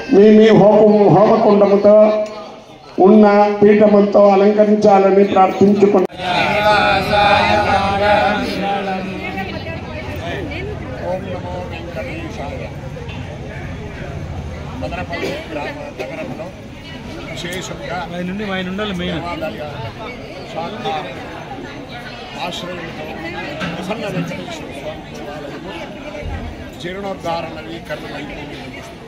మీ మీ హోమము హోమకుండముతో ఉన్న పీఠములతో అలంకరించాలని ప్రార్థించుకున్నాను ఓం నమో వెంకటేశాయ మదనపల్లి గ్రామ నగరంలో విశేషంగా ఆయన నుండి ఆయన ఉండాలి మెయిన్ దేవాలయ శాంతి ఆశ్రయంతో ప్రసన్న వెంకటేశ్వర స్వామి దేవాలయము జీర్ణోద్ధార నవీకరణ అయిపోయింది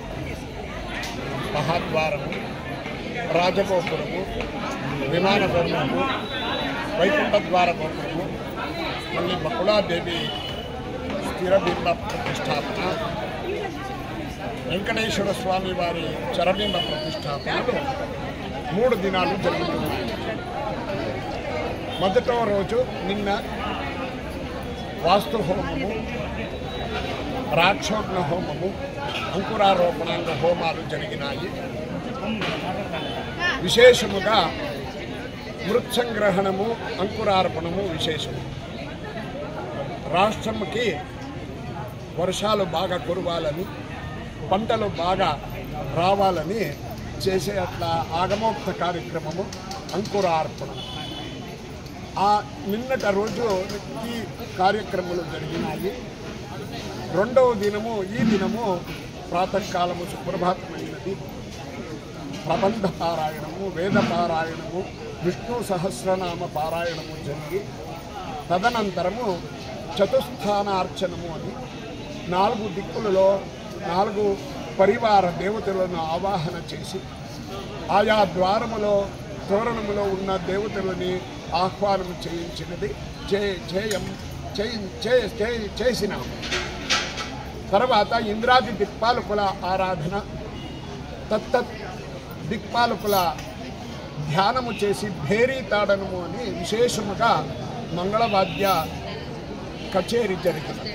మహాద్వారము రాజగోపురము విమాన గోపురము వైకుంఠ ద్వార గోపురము మళ్ళీ బకుళాదేవి స్థిర బింబ ప్రతిష్టాపన వెంకటేశ్వర స్వామి వారి చరబింబ ప్రతిష్టాపనలు మూడు దినాలు జరుగుతున్నాయి మొదటో రోజు నిన్న వాస్తు హోమము రాక్షోగ్న హోమము అంకురారోపణాంగ హోమాలు జరిగినాయి విశేషముగా మృత్సంగ్రహణము అంకురార్పణము విశేషము రాష్ట్రంకి వర్షాలు బాగా కురవాలని పంటలు బాగా రావాలని చేసే అట్లా ఆగమోక్త కార్యక్రమము అంకురార్పణ ఆ నిన్నట రోజు ఈ కార్యక్రమాలు జరిగినాయి రెండవ దినము ఈ దినము ప్రాతకాలము సుప్రభాతమైనది ప్రబంధ పారాయణము వేద పారాయణము విష్ణు సహస్రనామ పారాయణము జరిగి తదనంతరము చతుస్థానార్చనము అని నాలుగు దిక్కులలో నాలుగు పరివార దేవతలను ఆవాహన చేసి ఆయా ద్వారములో తోరణములో ఉన్న దేవతలని ఆహ్వానం చేయించినది చే చేయం చేయి- చే- చే- చేసినాము తర్వాత ఇంద్రాది దిక్పాలకుల ఆరాధన తత్తత్ దిక్పాలకుల ధ్యానము చేసి భేరీ తాడనము అని విశేషముగా మంగళవాద్య కచేరీ జరిగినది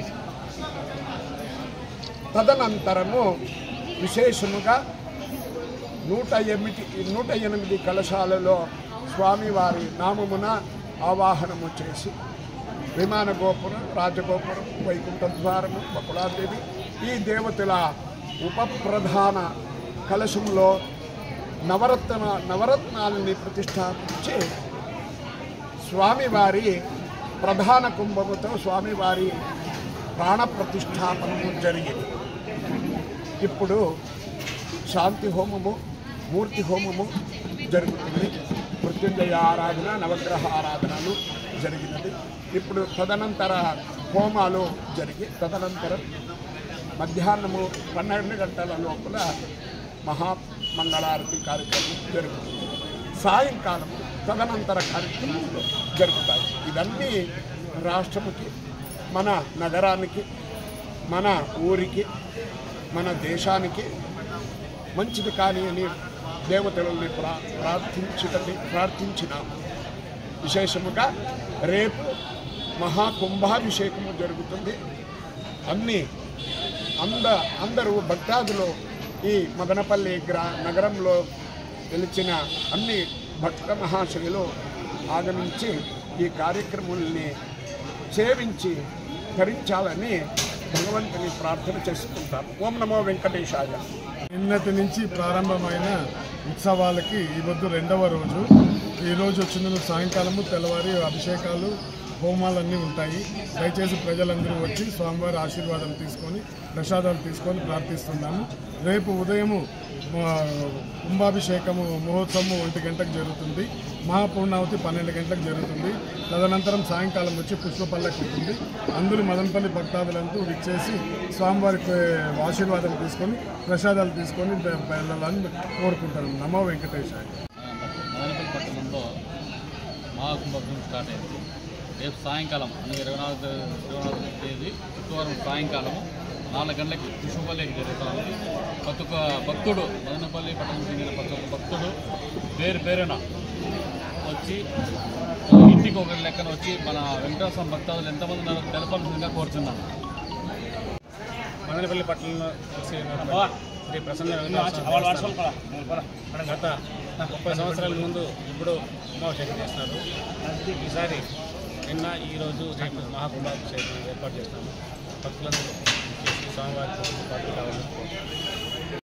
తదనంతరము విశేషముగా నూట ఎనిమిది నూట ఎనిమిది కలశాలలో స్వామివారి నామమున ఆవాహనము చేసి విమాన గోపురం రాజగోపురం వైకుంఠ ద్వారము బకుళాదేవి ఈ దేవతల ఉపప్రధాన కలశంలో నవరత్న నవరత్నాలని ప్రతిష్టాపించి స్వామివారి ప్రధాన కుంభముతో స్వామివారి ప్రాణ ప్రతిష్టాపనము జరిగింది ఇప్పుడు శాంతి హోమము మూర్తి హోమము జరుగుతుంది మృత్యుంజయ ఆరాధన నవగ్రహ ఆరాధనలు జరిగినది ఇప్పుడు తదనంతర హోమాలు జరిగి తదనంతరం మధ్యాహ్నము పన్నెండు గంటల లోపల మహామంగళారతి కార్యక్రమం జరుగుతుంది సాయంకాలం తదనంతర కార్యక్రమాలు జరుగుతాయి ఇవన్నీ రాష్ట్రముకి మన నగరానికి మన ఊరికి మన దేశానికి మంచిది కాని అని దేవతలని ప్రా ప్రార్థించుటని ప్రార్థించినాము విశేషముగా రేపు మహాకుంభాభిషేకము జరుగుతుంది అన్ని అంద అందరూ భక్తాదులు ఈ మదనపల్లి గ్రా నగరంలో వెలిచిన అన్ని భక్త మహాశయులు ఆగమించి ఈ కార్యక్రమాల్ని సేవించి ధరించాలని భగవంతుని ప్రార్థన చేసుకుంటాం ఓం నమో వెంకటేశాయ నిన్నటి నుంచి ప్రారంభమైన ఉత్సవాలకి ఈ పొద్దు రెండవ రోజు ఈ రోజు వచ్చిన సాయంకాలము తెల్లవారి అభిషేకాలు హోమాలన్నీ ఉంటాయి దయచేసి ప్రజలందరూ వచ్చి స్వామివారి ఆశీర్వాదం తీసుకొని ప్రసాదాలు తీసుకొని ప్రార్థిస్తున్నాము రేపు ఉదయము ఆ, కుంభాభిషేకము మహోత్సవము ఒంటి గంటకు జరుగుతుంది మహాపూర్ణావతి పన్నెండు గంటలకు జరుగుతుంది తదనంతరం సాయంకాలం వచ్చి పుష్పపల్లకి ఉంటుంది అందరూ మదనపల్లి భక్తాదులంతా విచ్చేసి స్వామివారికి ఆశీర్వాదం తీసుకొని ప్రసాదాలు తీసుకొని వెళ్ళాలని కోరుకుంటాను నమో వెంకటేశాయ మదనపల్లి పట్టణంలో మహాకుంభం స్టార్ట్ అయింది రేపు సాయంకాలం అనగా ఇరవై నాలుగు ఇరవై నాలుగు తేదీ శుక్రవారం సాయంకాలం నాలుగు గంటలకి పుష్పపల్లికి జరుగుతుంది ప్రతి ఒక్క భక్తుడు మదనపల్లి పట్టణం చెందిన ప్రతి ఒక్క భక్తుడు పేరు పేరున వచ్చి ఇంటికి ఒక లెక్కన వచ్చి మన వెంకటేశ్వర భక్తాదులు ఎంతమంది ఉన్నారో తెలపాల్సిందిగా కోరుతున్నాను మదనపల్లి పట్టణంలో శ్రీ శ్రీ ప్రసన్న వెంకటేశ్వర స్వామి దేవస్థానం గత ముప్పై సంవత్సరాల ముందు ఇప్పుడు కుంభాభిషేకం చేస్తున్నారు ఈసారి నిన్న ఈరోజు రేపు మహాకుంభాభిషేకం ఏర్పాటు చేస్తాము భక్తులందరూ చేసి స్వామివారి పాటు కావాలని కోరుతున్నాను.